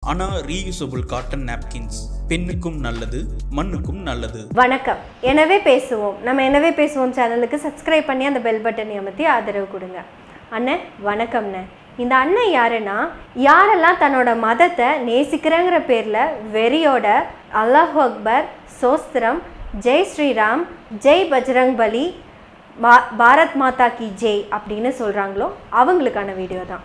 அனா reusable cotton napkins பெண்ணுக்கும் நல்லது மண்ணுக்கும் நல்லது வணக்கம் எனவே பேசுவோம் நம்ம எனவே பேசுவோம் சேனலுக்கு சப்ஸ்கிரைப் பண்ணி அந்த பெல் பட்டனை அமர்த்தி ஆதரவு கொடுங்க அண்ணன் வணக்கம்ண்ணே இந்த அண்ணன் யாருன்னா யாரெல்லாம் தன்னோட மதத்தை நேசிக்கிறேங்கிற பேரில் வெறியோட அல்லாஹ் அக்பர் சோஸ்திரம் ஜெய் ஸ்ரீராம் ஜெய் பஜ்ரங் பலி பா பாரத் மாதா கி ஜெய் அப்படின்னு சொல்கிறாங்களோ அவங்களுக்கான வீடியோ தான்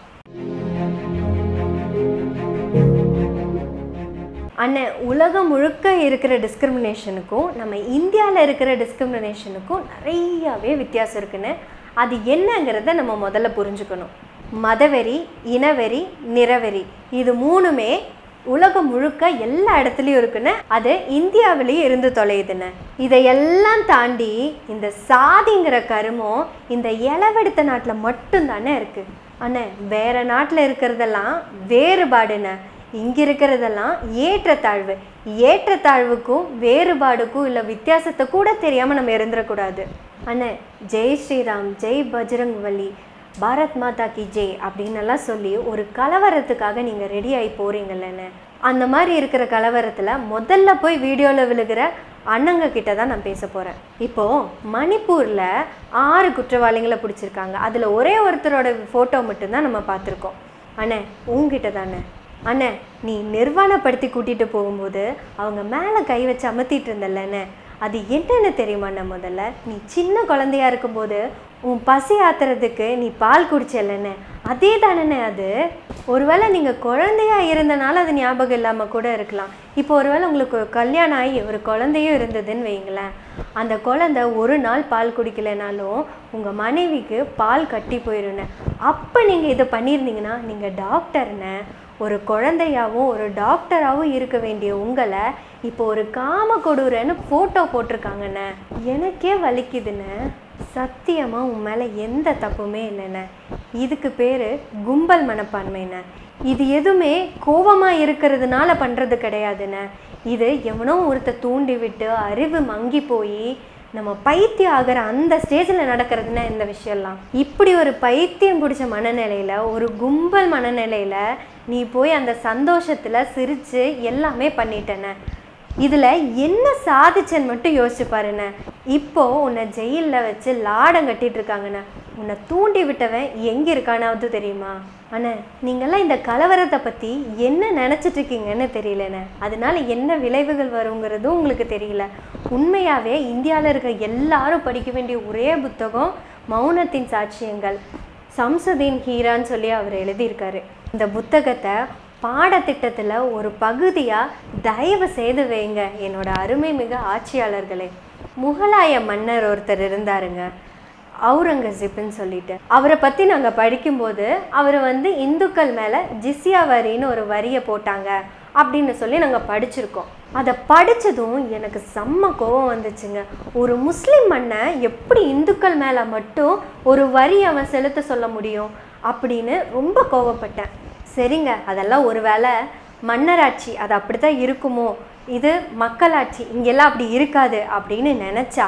அண்ணன் உலகம் முழுக்க இருக்கிற டிஸ்கிரிமினேஷனுக்கும் நம்ம இந்தியாவில் இருக்கிற டிஸ்கிரிமினேஷனுக்கும் நிறையாவே வித்தியாசம் இருக்குன்னு அது என்னங்கிறத நம்ம முதல்ல புரிஞ்சுக்கணும் மதவெறி இனவெறி நிறவெறி இது மூணுமே உலகம் முழுக்க எல்லா இடத்துலையும் இருக்குன்னு அது இந்தியாவிலேயும் இருந்து தொலையுதுன்னு இதையெல்லாம் தாண்டி இந்த சாதிங்கிற கருமம் இந்த இளவெடுத்த நாட்டில் மட்டும்தானே இருக்குது அண்ணே வேற நாட்டில் இருக்கிறதெல்லாம் வேறுபாடுண்ணே இங்கே இருக்கிறதெல்லாம் ஏற்றத்தாழ்வு ஏற்றத்தாழ்வுக்கும் வேறுபாடுக்கும் இல்லை வித்தியாசத்தை கூட தெரியாமல் நம்ம இருந்துடக்கூடாது அண்ணே ஜெய் ஸ்ரீராம் ஜெய் பஜ்ரங் வலி பாரத் மாதா கி ஜெய் அப்படின்னு எல்லாம் சொல்லி ஒரு கலவரத்துக்காக நீங்கள் ரெடி ஆகி போகிறீங்கல்லண்ணே அந்த மாதிரி இருக்கிற கலவரத்தில் முதல்ல போய் வீடியோவில் விழுகிற அண்ணங்க கிட்ட தான் நான் பேச போகிறேன் இப்போது மணிப்பூரில் ஆறு குற்றவாளிகளை பிடிச்சிருக்காங்க அதில் ஒரே ஒருத்தரோட ஃபோட்டோ மட்டும்தான் நம்ம பார்த்துருக்கோம் அண்ணே உங்ககிட்ட தானே அண்ணே நீ நிர்வாணப்படுத்தி கூட்டிகிட்டு போகும்போது அவங்க மேலே கை வச்சு அமர்த்திட்டு இருந்தல்லண்ணே அது என்னன்னு தெரியுமாண்ணே முதல்ல நீ சின்ன குழந்தையா இருக்கும்போது உன் பசி ஆத்துறதுக்கு நீ பால் குடிச்சல்லண்ணே அதே தானண்ணே அது ஒருவேளை நீங்கள் குழந்தையா இருந்தனால அது ஞாபகம் இல்லாமல் கூட இருக்கலாம் இப்போ ஒருவேளை உங்களுக்கு ஒரு கல்யாணம் ஆகி ஒரு குழந்தையும் இருந்ததுன்னு வைங்களேன் அந்த குழந்தை ஒரு நாள் பால் குடிக்கலைனாலும் உங்கள் மனைவிக்கு பால் கட்டி போயிருண்ணே அப்போ நீங்கள் இதை பண்ணியிருந்தீங்கன்னா நீங்கள் டாக்டர்னே ஒரு குழந்தையாவும் ஒரு டாக்டராகவும் இருக்க வேண்டிய உங்களை இப்போ ஒரு காம கொடூரன்னு ஃபோட்டோ போட்டிருக்காங்கண்ணே எனக்கே வலிக்குதுண்ணே சத்தியமாக உன் மேலே எந்த தப்புமே இல்லைண்ணே இதுக்கு பேர் கும்பல் மனப்பான்மைண்ணே இது எதுவுமே கோபமாக இருக்கிறதுனால பண்ணுறது கிடையாதுண்ணே இது எவனோ ஒருத்த தூண்டி விட்டு அறிவு மங்கி போய் நம்ம பைத்தியம் ஆகிற அந்த ஸ்டேஜில் நடக்கிறதுனா இந்த விஷயம்லாம் இப்படி ஒரு பைத்தியம் பிடிச்ச மனநிலையில் ஒரு கும்பல் மனநிலையில் நீ போய் அந்த சந்தோஷத்தில் சிரித்து எல்லாமே பண்ணிட்டேன இதில் என்ன சாதிச்சேன்னு மட்டும் யோசிச்சு பாருண்ணே இப்போ உன்னை ஜெயிலில் வச்சு லாடம் கட்டிட்டு இருக்காங்கண்ணே உன்னை தூண்டி விட்டவன் எங்கே இருக்கானாவது தெரியுமா அண்ணே நீங்கள்லாம் இந்த கலவரத்தை பற்றி என்ன நினச்சிட்டு இருக்கீங்கன்னு தெரியலண்ணே அதனால என்ன விளைவுகள் வருங்கிறதும் உங்களுக்கு தெரியல உண்மையாகவே இந்தியாவில் இருக்கிற எல்லாரும் படிக்க வேண்டிய ஒரே புத்தகம் மௌனத்தின் சாட்சியங்கள் சம்சுதீன் ஹீரான்னு சொல்லி அவர் எழுதியிருக்காரு இந்த புத்தகத்தை பாடத்திட்டத்தில் ஒரு பகுதியாக தயவு செய்து வைங்க என்னோட அருமை மிக ஆட்சியாளர்களே முகலாய மன்னர் ஒருத்தர் இருந்தாருங்க அவுரங்கசீப்னு சொல்லிட்டு அவரை பற்றி நாங்கள் படிக்கும்போது அவர் வந்து இந்துக்கள் மேலே ஜிஸ்யா வரின்னு ஒரு வரியை போட்டாங்க அப்படின்னு சொல்லி நாங்கள் படிச்சிருக்கோம் அதை படித்ததும் எனக்கு செம்ம கோபம் வந்துச்சுங்க ஒரு முஸ்லீம் மண்ணை எப்படி இந்துக்கள் மேலே மட்டும் ஒரு வரி அவன் செலுத்த சொல்ல முடியும் அப்படின்னு ரொம்ப கோவப்பட்டேன் சரிங்க அதெல்லாம் ஒரு வேளை மன்னராட்சி அது அப்படி தான் இருக்குமோ இது மக்களாட்சி இங்கெல்லாம் அப்படி இருக்காது அப்படின்னு நினச்சா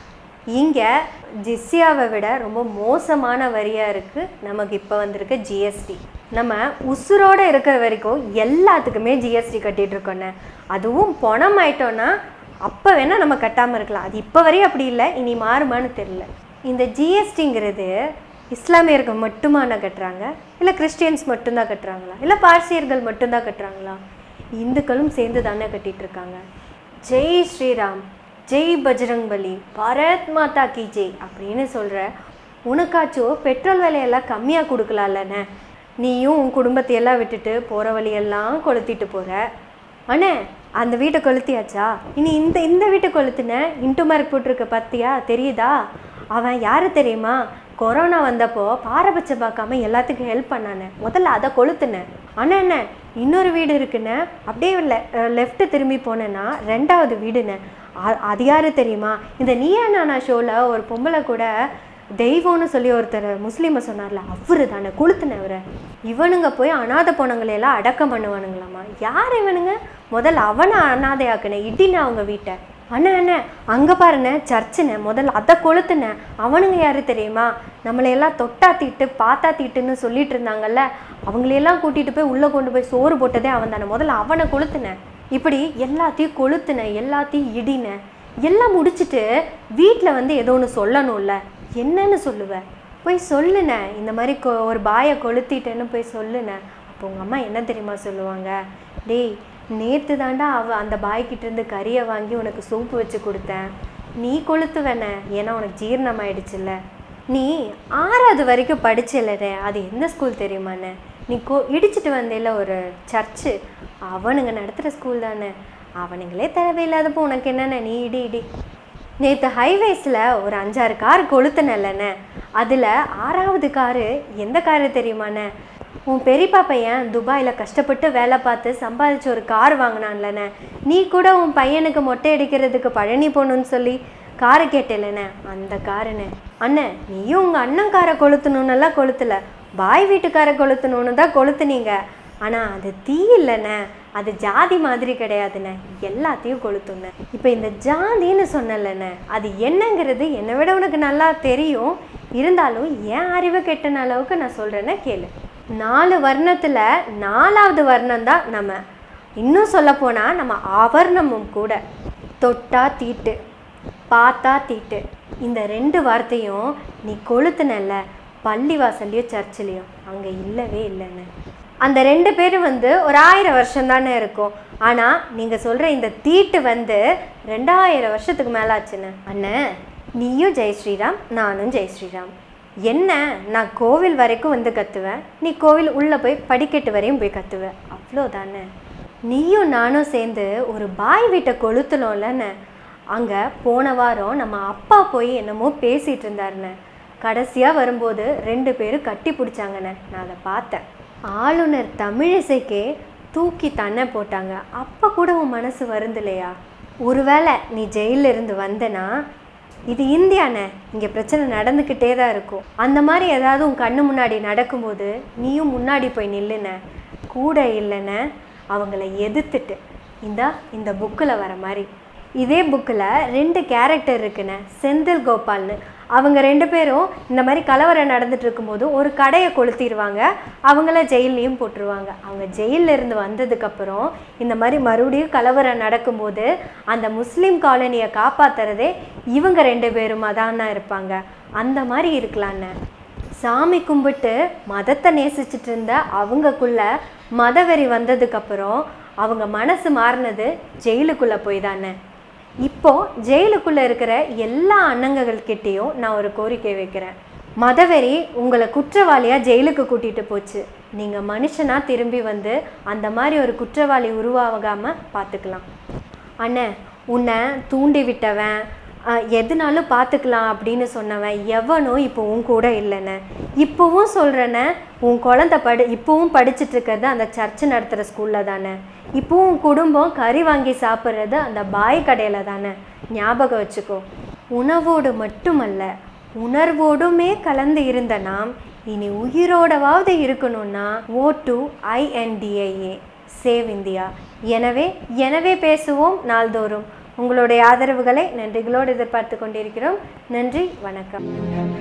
இங்கே ஜிஸ்யாவை விட ரொம்ப மோசமான வரியாக இருக்குது நமக்கு இப்போ வந்திருக்க ஜிஎஸ்டி நம்ம உசுரோடு இருக்கிற வரைக்கும் எல்லாத்துக்குமே ஜிஎஸ்டி கட்டிகிட்டு இருக்கோண்ணே அதுவும் பணம் ஆயிட்டோன்னா அப்போ வேணால் நம்ம கட்டாமல் இருக்கலாம் அது இப்போ வரையும் அப்படி இல்லை இனி மாறுமான்னு தெரியல இந்த ஜிஎஸ்டிங்கிறது இஸ்லாமியர்கள் மட்டுமான கட்டுறாங்க இல்லை கிறிஸ்டியன்ஸ் மட்டும்தான் கட்டுறாங்களா இல்லை பார்சியர்கள் மட்டும்தான் கட்டுறாங்களா இந்துக்களும் சேர்ந்து தானே கட்டிட்டு இருக்காங்க ஜெய் ஸ்ரீராம் ஜெய் பஜ்ரங் பலி பாரத் மாதா கி ஜெய் அப்படின்னு சொல்கிற உனக்காச்சும் பெட்ரோல் விலையெல்லாம் கம்மியாக கொடுக்கலாம்லண்ணே நீயும் உன் குடும்பத்தையெல்லாம் விட்டுட்டு போகிற வழியெல்லாம் கொளுத்திட்டு போகிற அண்ணே அந்த வீட்டை கொளுத்தியாச்சா இனி இந்த இந்த வீட்டை கொளுத்துன இன்ட்டு மார்க் போட்டிருக்க பத்தியா தெரியுதா அவன் யார் தெரியுமா கொரோனா வந்தப்போ பாரபட்சம் பார்க்காம எல்லாத்துக்கும் ஹெல்ப் பண்ணானே முதல்ல அதை கொளுத்துனேன் அண்ணா என்ன இன்னொரு வீடு இருக்குண்ணே அப்படியே லெஃப்ட் திரும்பி போனேன்னா ரெண்டாவது வீடுண்ணே அ- அது யாரு தெரியுமா இந்த நீயா நானா ஷோவில் ஒரு பொம்பளை கூட தெய்வம்னு சொல்லி ஒருத்தர் முஸ்லீமை சொன்னார்ல அவரு தானே கொளுத்துனவரை இவனுங்க போய் அனாதை போனவங்களையெல்லாம் அடக்கம் பண்ணுவானுங்களாமா யார் இவனுங்க முதல்ல அவனை அனாதையாக்குனேன் இடின அவங்க வீட்டை அண்ணே அண்ணே அங்கே பாருண்ணே சர்ச்சுண்ணே முதல்ல அதை கொளுத்துனே அவனுங்க யாரு தெரியுமா நம்மளையெல்லாம் தொட்டா தீட்டு பார்த்தா தீட்டுன்னு சொல்லிட்டு இருந்தாங்கல்ல அவங்களையெல்லாம் கூட்டிகிட்டு போய் உள்ளே கொண்டு போய் சோறு போட்டதே அவன் தானே முதல்ல அவனை கொளுத்துனேன் இப்படி எல்லாத்தையும் கொளுத்துனேன் எல்லாத்தையும் இடினேன் எல்லாம் முடிச்சிட்டு வீட்டில் வந்து ஏதோ ஒன்று சொல்லணும்ல என்னன்னு சொல்லுவேன் போய் சொல்லுனே இந்த மாதிரி கொ ஒரு பாயை கொளுத்திட்டேன்னு போய் சொல்லுனே அப்போ உங்கள் அம்மா என்ன தெரியுமா சொல்லுவாங்க டேய் நேற்று தாண்டா அவ அந்த பாய்கிட்ட இருந்து கறியை வாங்கி உனக்கு சூப்பு வச்சு கொடுத்தேன் நீ கொளுத்து வேணே ஏன்னா உனக்கு ஜீரணம் ஆயிடுச்சுல்ல நீ ஆறாவது வரைக்கும் படிச்சலடே அது எந்த ஸ்கூல் தெரியுமாண்ணே நீ கோ இடிச்சிட்டு வந்தேல ஒரு சர்ச்சு அவனுங்க நடத்துகிற ஸ்கூல் தானே அவனுங்களே தேவையில்லாதப்போ உனக்கு என்னென்ன நீ இடி இடி நேற்று ஹைவேஸில் ஒரு அஞ்சாறு கார் கொளுத்துனல்லண்ணே அதில் ஆறாவது காரு எந்த காரு தெரியுமாண்ணே உன் பெரியப்பா பையன் துபாயில் கஷ்டப்பட்டு வேலை பார்த்து சம்பாதிச்சு ஒரு கார் வாங்கினான்லண்ணே நீ கூட உன் பையனுக்கு மொட்டை அடிக்கிறதுக்கு பழனி போகணுன்னு சொல்லி காரை கேட்டேலண்ணே அந்த காருண்ணே அண்ணே நீயும் உங்கள் அண்ணன் காரை கொளுத்தணுன்னெல்லாம் கொளுத்தல பாய் வீட்டுக்காரை கொளுத்தணுன்னு தான் கொளுத்துனீங்க ஆனால் அது தீ இல்லைண்ணே அது ஜாதி மாதிரி கிடையாதுண்ணே எல்லாத்தையும் கொளுத்துண்ணே இப்போ இந்த ஜாதின்னு சொன்னலண்ணே அது என்னங்கிறது என்னை விட உனக்கு நல்லா தெரியும் இருந்தாலும் என் அறிவு கெட்டன அளவுக்கு நான் சொல்கிறேன்னா கேளு நாலு வர்ணத்தில் நாலாவது வர்ணம் தான் நம்ம இன்னும் சொல்லப்போனால் நம்ம ஆவர்ணமும் கூட தொட்டா தீட்டு பார்த்தா தீட்டு இந்த ரெண்டு வார்த்தையும் நீ கொளுத்துனல்ல பள்ளிவாசல்லையோ சர்ச்சிலையும் அங்கே இல்லவே இல்லைன்னு அந்த ரெண்டு பேரும் வந்து ஒரு ஆயிரம் வருஷம் தானே இருக்கும் ஆனால் நீங்கள் சொல்கிற இந்த தீட்டு வந்து ரெண்டாயிரம் வருஷத்துக்கு மேலே ஆச்சுன்னு அண்ணே நீயும் ஜெய் ஸ்ரீராம் நானும் ஜெய் ஸ்ரீராம் என்ன நான் கோவில் வரைக்கும் வந்து கத்துவேன் நீ கோவில் உள்ளே போய் படிக்கட்டு வரையும் போய் கத்துவ அவ்வளோதானே நீயும் நானும் சேர்ந்து ஒரு பாய் வீட்டை கொளுத்தணும்லண்ணே அங்கே போன வாரம் நம்ம அப்பா போய் என்னமோ பேசிகிட்டு இருந்தாருண்ணே கடைசியாக வரும்போது ரெண்டு பேரும் கட்டி பிடிச்சாங்கண்ணே நான் அதை பார்த்தேன் ஆளுநர் தமிழிசைக்கே தூக்கி தன்னை போட்டாங்க அப்போ கூட உன் மனசு வருந்தில்லையா ஒருவேளை நீ ஜெயிலில் இருந்து வந்தனா இது இந்தியாண்ணே இங்கே பிரச்சனை நடந்துக்கிட்டே தான் இருக்கும் அந்த மாதிரி ஏதாவது உன் கண்ணு முன்னாடி நடக்கும்போது நீயும் முன்னாடி போய் நில்லுன கூட இல்லைன்னு அவங்கள எதிர்த்துட்டு இந்தா இந்த புக்கில் வர மாதிரி இதே புக்கில் ரெண்டு கேரக்டர் இருக்குண்ணே செந்தில் கோபால்னு அவங்க ரெண்டு பேரும் இந்த மாதிரி கலவரம் நடந்துட்டு இருக்கும்போது ஒரு கடையை கொளுத்திடுவாங்க அவங்கள ஜெயில்லையும் போட்டுருவாங்க அவங்க ஜெயில்ல இருந்து வந்ததுக்கப்புறம் இந்த மாதிரி மறுபடியும் கலவரம் நடக்கும்போது அந்த முஸ்லீம் காலனியை காப்பாத்துறதே இவங்க ரெண்டு பேருமா தானே இருப்பாங்க அந்த மாதிரி இருக்கலான்னு சாமி கும்பிட்டு மதத்தை நேசிச்சிட்டு இருந்த அவங்கக்குள்ள மதவெறி வந்ததுக்கப்புறம் அவங்க மனசு மாறினது ஜெயிலுக்குள்ளே போய் தானே இப்போ ஜெயிலுக்குள்ளே இருக்கிற எல்லா அண்ணங்கள்கிட்டேயும் நான் ஒரு கோரிக்கை வைக்கிறேன் மதவெறி உங்களை குற்றவாளியாக ஜெயிலுக்கு கூட்டிகிட்டு போச்சு நீங்கள் மனுஷனாக திரும்பி வந்து அந்த மாதிரி ஒரு குற்றவாளி உருவாகாமல் பார்த்துக்கலாம் அண்ணே உன்னை தூண்டி விட்டவன் அஹ், எதுனாலும் பார்த்துக்கலாம் அப்படின்னு சொன்னவன் எவனும் இப்போ உன் கூட இல்லைண்ணே இப்போவும் சொல்கிறேண்ணே உன் குழந்த படி இப்போவும் படிச்சுட்டு இருக்கிறது அந்த சர்ச்சு நடத்துகிற ஸ்கூலில் தானே இப்போவும் உன் குடும்பம் கறி வாங்கி சாப்பிட்றது அந்த பாய் கடையில் தானே ஞாபகம் வச்சுக்கோ உணவோடு மட்டுமல்ல உணர்வோடுமே கலந்து இருந்த நாம் இனி உயிரோடவாவது இருக்கணும்னா ஓ டு ஐஎன்டிஐஏ சேவ் இந்தியா எனவே எனவே பேசுவோம் நாள்தோறும் உங்களுடைய ஆதரவுகளை நன்றிகளோடு எதிர்பார்த்து கொண்டிருக்கிறோம் நன்றி வணக்கம்